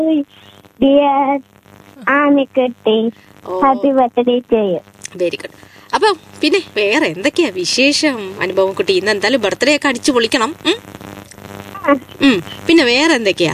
Dear Amikutty ഓ happy birthday ചെയ്യും very good അപ്പൊ പിന്നെ വേറെ എന്തൊക്കെയാ വിശേഷം അനുഭവം കുട്ടി ഇന്ന് എന്തായാലും ബർത്ത്ഡേ ഒക്കെ അടിച്ചു പൊളിക്കണം ഉം? ഉം. പിന്നെ വേറെ എന്തൊക്കെയാ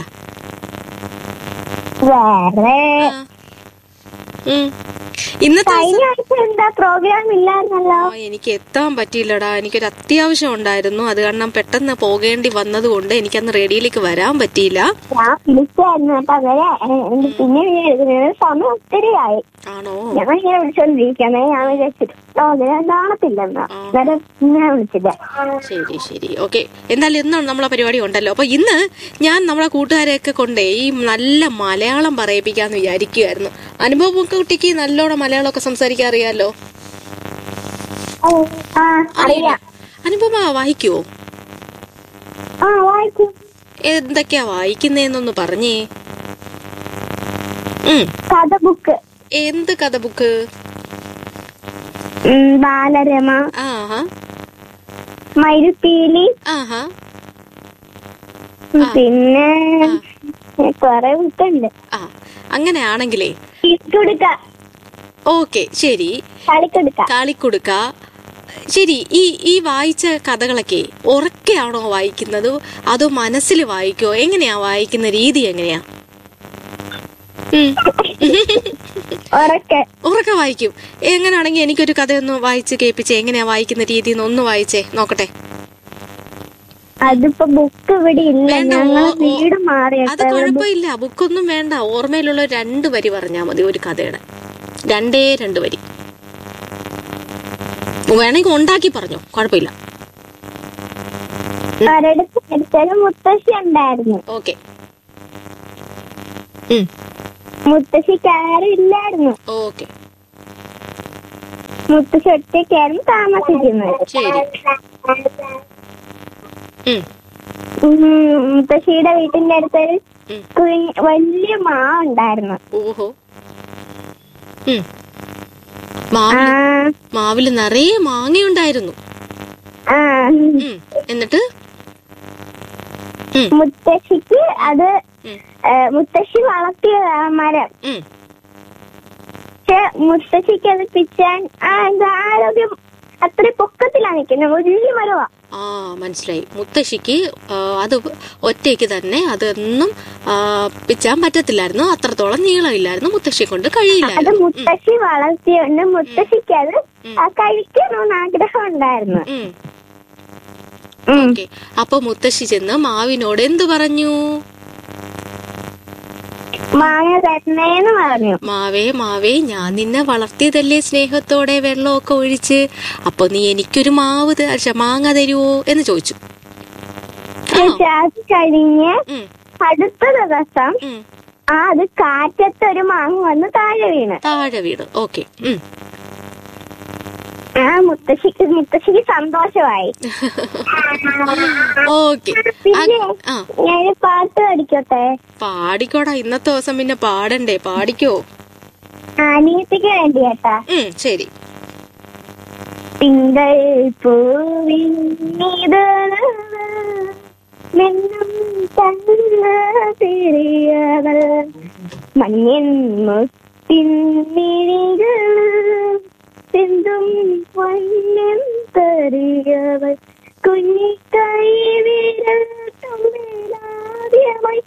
വേറെ ആ. ഉം. ഇന്നത്തെ ദിവസം- കഴിഞ്ഞ ആഴ്ച എന്താ പ്രോഗ്രാം ഇല്ലായിരുന്നല്ലോ ആ, എനിക്ക് എത്താൻ പറ്റിയില്ലടാ എനിക്കൊരു അത്യാവശ്യം ഉണ്ടായിരുന്നു അത് കാരണം പെട്ടെന്ന് പോകേണ്ടി വന്നത് കൊണ്ട് എനിക്കന്ന് റേഡിയോയിലേക്ക് വരാൻ പറ്റിയില്ല ഞാൻ വിളിച്ചായിരുന്നു കേട്ടോ അവരെ ഏ, എനിക്ക് പിന്നെ വിചാരിക്കുന്നത് സമയം ഒത്തിരി ആയി ആണോ ഞാൻ ഇങ്ങനെ വിളിച്ചോണ്ടിരിക്കണേ ഞാൻ വിചാരിച്ചിട്ട് പ്രോഗ്രാം കാണത്തില്ലെന്നാ അന്നേരം ഞാൻ വിളിച്ചില്ല ശരി ശരി ഓക്കെ എന്തായാലും ഇന്നാണ് നമ്മളെ പരിപാടി ഉണ്ടല്ലോ അപ്പൊ ഇന്ന് ഞാൻ നമ്മളെ കൂട്ടുകാരെയൊക്കെ കൊണ്ടേ ഈ നല്ല മലയാളം പറയിപ്പിക്കാന്ന് വിചാരിക്കുമായിരുന്നു അനുഭവം കുട്ടിക്ക് നല്ലോണം മലയാളമൊക്കെ സംസാരിക്കാൻ അറിയാലോ ആ അറിയാം അനുപമ വായിക്കുവോ ആ വായിക്കും എന്തൊക്കെയാ വായിക്കുന്നേന്നൊന്ന് പറഞ്ഞേ ഉം കഥ ബുക്ക് എന്ത് കഥ ബുക്ക് ഉം, ബാലരമ ആഹാ മയിൽപ്പീലി ആഹാ ഉം, പിന്നെ കൊറേ ബുക്കുണ്ട് ആ അങ്ങനെയാണെങ്കിലേ കൊടുക്ക ഓക്കെ ശരി കളിക്കൊടുക്ക കാളിക്കൊടുക്ക ശരി ഈ ഈ വായിച്ച കഥകളൊക്കെ ഉറക്കെയാണോ വായിക്കുന്നത് അതോ മനസ്സിൽ വായിക്കോ എങ്ങനെയാ വായിക്കുന്ന രീതി എങ്ങനെയാ ഉം. ഉറക്കെ ഉറക്കെ വായിക്കും എങ്ങനെയാണെങ്കിൽ എനിക്കൊരു കഥയൊന്ന് വായിച്ച് കേൾപ്പിച്ചേ എങ്ങനെയാ വായിക്കുന്ന രീതി എന്ന് ഒന്ന് വായിച്ചേ നോക്കട്ടെ അതിപ്പോ ബുക്ക് ഇവിടെ ഇല്ല വേണ്ട, ഞങ്ങൾ ഓ- ഓ- വീട് അത് മാറിയിട്ട് കുഴപ്പമില്ല ബുക്കൊന്നും വേണ്ട ഓർമ്മയിലുള്ള രണ്ട് വരി പറഞ്ഞാൽ മതി ഒരു കഥയുടെ രണ്ടേ രണ്ട് വരി വേണമെങ്കിൽ ഉണ്ടാക്കി പറഞ്ഞോ കുഴപ്പമില്ല ഒരിടത്ത് എടുത്തൊരു മുത്തശ്ശി ഉണ്ടായിരുന്നു ഓക്കെ മുത്തശ്ശിക്ക് ആരും ഇല്ലായിരുന്നു ഓക്കെ മുത്തശ്ശി ഒറ്റയ്ക്കായിരുന്നു താമസിക്കുന്നത് ശരി ഉം, ഉം, മുത്തശ്ശിയുടെ വീട്ടിന്റെ അടുത്തൊരു ഉം. കുഞ്ഞ് വലിയ മാ ഉണ്ടായിരുന്നു ഓഹോ ഉം. ആ മാവില് മാവില് നിറയെ മാങ്ങയുണ്ടായിരുന്നു ആ ഉം. എന്നിട്ട് ഉം, മുത്തശ്ശിക്ക് അത് ഉം, ഏ, മുത്തശ്ശി വളർത്തിയ ആ മരം ഉം. പക്ഷെ മുത്തശ്ശിക്ക് അത് പിച്ചാൻ ആ ഇത് ആരോഗ്യം അത്ര പൊക്കത്തിലാണ് നിൽക്കുന്നത് വലിയ മരവാ ആ മനസ്സിലായി മുത്തശ്ശിക്ക് ആ, അത് ഒറ്റയ്ക്ക് തന്നെ അതൊന്നും ആ, പിച്ചാൻ പറ്റത്തില്ലായിരുന്നു അത്രത്തോളം നീളമില്ലായിരുന്നു മുത്തശ്ശിയെ കൊണ്ട് അത് കഴിയില്ലായിരുന്നു ഉം, മുത്തശ്ശി വളർത്തിയോണ്ട് മുത്തശ്ശിക്ക് അത് ആ കഴിക്കണമെന്ന് ആഗ്രഹം ഉണ്ടായിരുന്നു ഉം. ഉം. ഓക്കെ അപ്പൊ മുത്തശ്ശി ചെന്ന് മാവിനോട് എന്തു പറഞ്ഞു മാങ്ങ തരണേന്ന് പറഞ്ഞു മാവേ മാവേ ഞാൻ നിന്നെ വളർത്തിയതല്ലേ സ്നേഹത്തോടെ വെള്ളമൊക്കെ ഒഴിച്ച് അപ്പൊ നീ എനിക്കൊരു മാവ് ത- ശ്ശെ, മാങ്ങ തരുവോ എന്ന് ചോദിച്ചു ആണോ പക്ഷെ അത് കഴിഞ്ഞ് ഉം, അടുത്ത ദിവസം ഉം. ആ അത് കാറ്റത്ത് ഒരു മാങ്ങ വന്ന് താഴെ വീണ് താഴെ വീട് ഓക്കെ ആ മുത്തശ്ശിക്ക് മുത്തശ്ശിക്ക് സന്തോഷമായി ഓക്കെ പിന്നെ ആ ഞാൻ പാട്ട് പഠിക്കട്ടെ പാടിക്കോടാ ഇന്നത്തെ ദിവസം പിന്നെ പാടണ്ടേ പാടിക്കോ അനിയത്തിക്ക് വേണ്ടി കേട്ടാ ഉം ശരി തിങ്കൾ പൂവിൻ നിന്നും തന്ന തിരിയവൾ മഞ്ഞൻ മുത്തിൻ മിഴികൾ സിന്ധും പൊന്നും തരികവൾ കുഞ്ഞിക്കൈ വിരൽ തുമ്പിലാദ്യമായി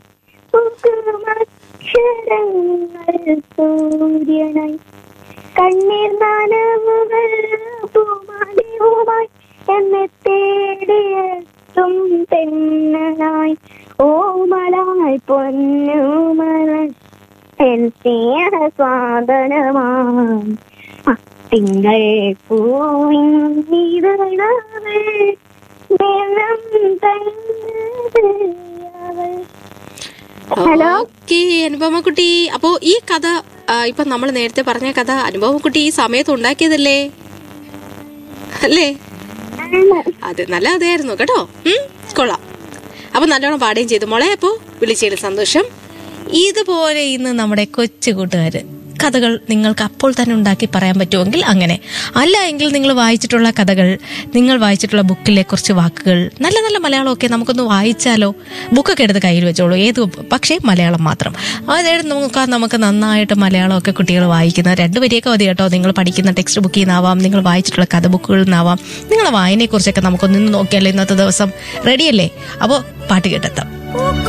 പൂക്കുമക്ഷരങ്ങൾ സൂര്യനായി കണ്ണീർ നനവുകൾ പൂമാലിവുമായി എന്നെ തേടിയെത്തും പെണ്ണനായി ഓമലായി പൊന്നുമലൻ എൻ സ്നേഹ സ്വാദനമായി തിങ്കൾ പൂവിൻ ഇതളവേ നിലം തന്നവൾ ഹലോ ഓക്കെ അനുപമക്കുട്ടി അപ്പോ ഈ കഥ ആ, ഇപ്പൊ നമ്മൾ നേരത്തെ പറഞ്ഞ കഥ അനുപമക്കുട്ടി ഈ സമയത്ത് ഉണ്ടാക്കിയതല്ലേ അല്ലേ അത് നല്ല കഥയായിരുന്നു കേട്ടോ ഉം, കൊള്ളാം അപ്പൊ നല്ലോണം പാടുകയും ചെയ്തു മോളെ അപ്പോ വിളിച്ചതിൽ സന്തോഷം ഇതുപോലെ ഇന്ന് നമ്മുടെ കൊച്ചു കൂട്ടുകാര് കഥകൾ നിങ്ങൾക്ക് അപ്പോൾ തന്നെ ഉണ്ടാക്കി പറയാൻ പറ്റുമെങ്കിൽ അങ്ങനെ അല്ല എങ്കിൽ നിങ്ങൾ വായിച്ചിട്ടുള്ള കഥകൾ നിങ്ങൾ വായിച്ചിട്ടുള്ള ബുക്കിലെ കുറച്ച് വാക്കുകൾ നല്ല നല്ല മലയാളമൊക്കെ നമുക്കൊന്ന് വായിച്ചാലോ ബുക്കൊക്കെ എടുത്ത് കയ്യിൽ വെച്ചോളൂ ഏത് പക്ഷേ മലയാളം മാത്രം അതായത് നമുക്ക് നമുക്ക് നന്നായിട്ട് മലയാളമൊക്കെ കുട്ടികൾ വായിക്കുന്ന രണ്ട് വരിയൊക്കെ മതി കേട്ടോ നിങ്ങൾ പഠിക്കുന്ന ടെക്സ്റ്റ് ബുക്കിൽ നിന്നാവാം നിങ്ങൾ വായിച്ചിട്ടുള്ള കഥ ബുക്കുകളിൽ നിന്നാവാം നിങ്ങളെ വായനയെക്കുറിച്ചൊക്കെ നമുക്കൊന്ന് നോക്കിയാലോ ഇന്നത്തെ ദിവസം റെഡിയല്ലേ അപ്പോൾ പാട്ട് കേട്ടെത്താം